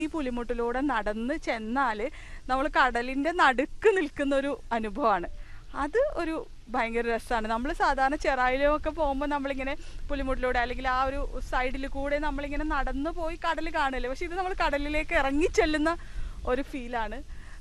ഈ പുലിമുട്ടിലൂടെ നടന്ന് ചെന്നാൽ നമ്മൾ കടലിൻ്റെ നടുക്ക് നിൽക്കുന്ന ഒരു അനുഭവമാണ് അത് ഒരു ഭയങ്കര രസമാണ് നമ്മൾ സാധാരണ ചെറായിലൊക്കെ പോകുമ്പോൾ നമ്മളിങ്ങനെ പുലിമുട്ടിലൂടെ അല്ലെങ്കിൽ ആ ഒരു സൈഡിൽ കൂടെ നമ്മളിങ്ങനെ നടന്നു പോയി കടൽ കാണല്ലേ പക്ഷെ ഇത് നമ്മൾ കടലിലേക്ക് ഇറങ്ങി ചെല്ലുന്ന ഒരു ഫീലാണ്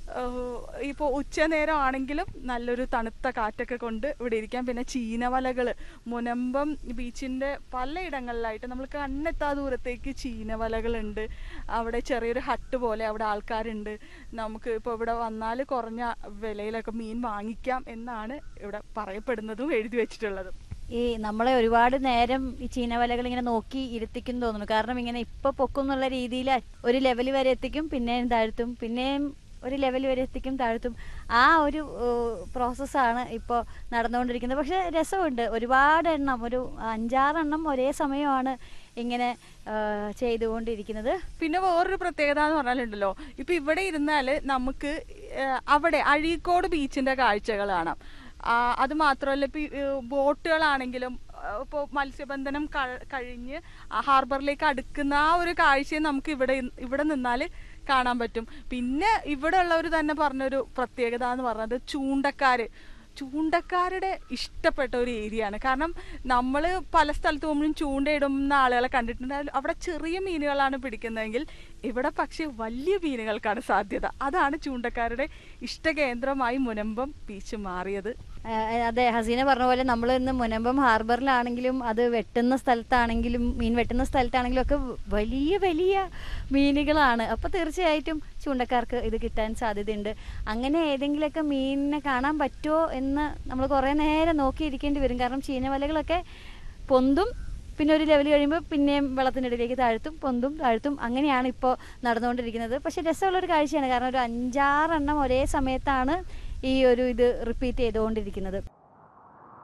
ഇപ്പോൾ ഉച്ച നേരം ആണെങ്കിലും നല്ലൊരു തണുത്ത കാറ്റൊക്കെ കൊണ്ട് ഇവിടെ ഇരിക്കാം പിന്നെ ചീനവലകൾ മുനമ്പം ബീച്ചിൻ്റെ പലയിടങ്ങളിലായിട്ട് നമ്മൾ കണ്ണെത്താ ദൂരത്തേക്ക് ചീനവലകളുണ്ട് അവിടെ ചെറിയൊരു ഹട്ട് പോലെ അവിടെ ആൾക്കാരുണ്ട് നമുക്ക് ഇപ്പോൾ ഇവിടെ വന്നാൽ കുറഞ്ഞ വിലയിലൊക്കെ മീൻ വാങ്ങിക്കാം എന്നാണ് ഇവിടെ പറയപ്പെടുന്നതും എഴുതി വെച്ചിട്ടുള്ളതും ഈ നമ്മളെ ഒരുപാട് നേരം ഈ ചീനവലകൾ ഇങ്ങനെ നോക്കി ഇരുത്തിക്കും തോന്നുന്നു കാരണം ഇങ്ങനെ ഇപ്പൊ പൊക്കും എന്നുള്ള രീതിയിൽ ഒരു ലെവൽ വരെ എത്തിക്കും പിന്നെയും താഴ്ത്തും പിന്നെയും ഒരു ലെവൽ വരെ എത്തിക്കും താഴ്ത്തും ആ ഒരു പ്രോസസ്സാണ് ഇപ്പോൾ നടന്നുകൊണ്ടിരിക്കുന്നത് പക്ഷെ രസമുണ്ട് ഒരുപാട് എണ്ണം ഒരു അഞ്ചാറെണ്ണം ഒരേ സമയമാണ് ഇങ്ങനെ ആ, ചെയ്തുകൊണ്ടിരിക്കുന്നത് പിന്നെ വേറൊരു പ്രത്യേകത എന്ന് പറഞ്ഞാലുണ്ടല്ലോ ഇപ്പൊ ഇവിടെ ഇരുന്നാൽ നമുക്ക് ഏഹ്, അവിടെ അഴീക്കോട് ബീച്ചിന്റെ കാഴ്ചകൾ കാണാം ആ, അത് മാത്രമല്ല ഇപ്പൊ ഈ, ഏഹ്, ബോട്ടുകളാണെങ്കിലും ഇപ്പോൾ മത്സ്യബന്ധനം ക- കഴിഞ്ഞ് ആ ഹാർബറിലേക്ക് അടുക്കുന്ന ആ ഒരു കാഴ്ചയും നമുക്ക് ഇവിടെ ഇ- ഇവിടെ നിന്നാൽ കാണാൻ പറ്റും പിന്നെ ഇവിടെ ഉള്ളവർ തന്നെ പറഞ്ഞൊരു പ്രത്യേകത എന്ന് പറഞ്ഞത് ചൂണ്ടക്കാര് ചൂണ്ടക്കാരുടെ ഇഷ്ടപ്പെട്ട ഒരു ഏരിയ ആണ് കാരണം നമ്മൾ പല സ്ഥലത്ത് പോകുമ്പോഴും ചൂണ്ടയിടുന്ന ആളുകളെ കണ്ടിട്ടുണ്ട് അവിടെ ചെറിയ മീനുകളാണ് പിടിക്കുന്നതെങ്കിൽ ഇവിടെ പക്ഷേ വലിയ മീനുകൾക്കാണ് സാധ്യത അതാണ് ചൂണ്ടക്കാരുടെ ഇഷ്ടകേന്ദ്രമായി മുനമ്പം ബീച്ച് മാറിയത് ആ, അതെ ഹസീന പറഞ്ഞ പോലെ നമ്മൾ ഇന്ന് മുനമ്പം ഹാർബറിലാണെങ്കിലും അത് വെട്ടുന്ന സ്ഥലത്താണെങ്കിലും മീൻ വെട്ടുന്ന സ്ഥലത്താണെങ്കിലും ഒക്കെ വലിയ വലിയ മീനുകളാണ് അപ്പോൾ തീർച്ചയായിട്ടും ചൂണ്ടക്കാർക്ക് ഇത് കിട്ടാൻ സാധ്യതയുണ്ട് അങ്ങനെ ഏതെങ്കിലുമൊക്കെ മീനിനെ കാണാൻ പറ്റുമോ എന്ന് നമ്മൾ കുറേ നേരം നോക്കിയിരിക്കേണ്ടി വരും കാരണം ചീനവലകളൊക്കെ പൊന്തും പിന്നെ ഒരു ലെവൽ കഴിയുമ്പോൾ പിന്നെയും വെള്ളത്തിനിടയിലേക്ക് താഴ്ത്തും പൊന്തും താഴ്ത്തും അങ്ങനെയാണ് ഇപ്പോൾ നടന്നുകൊണ്ടിരിക്കുന്നത് പക്ഷേ രസമുള്ളൊരു കാഴ്ചയാണ് കാരണം ഒരു അഞ്ചാറെണ്ണം ഒരേ സമയത്താണ് ഈ ഒരു ഇത് റിപ്പീറ്റ് ചെയ്തുകൊണ്ടിരിക്കുന്നത്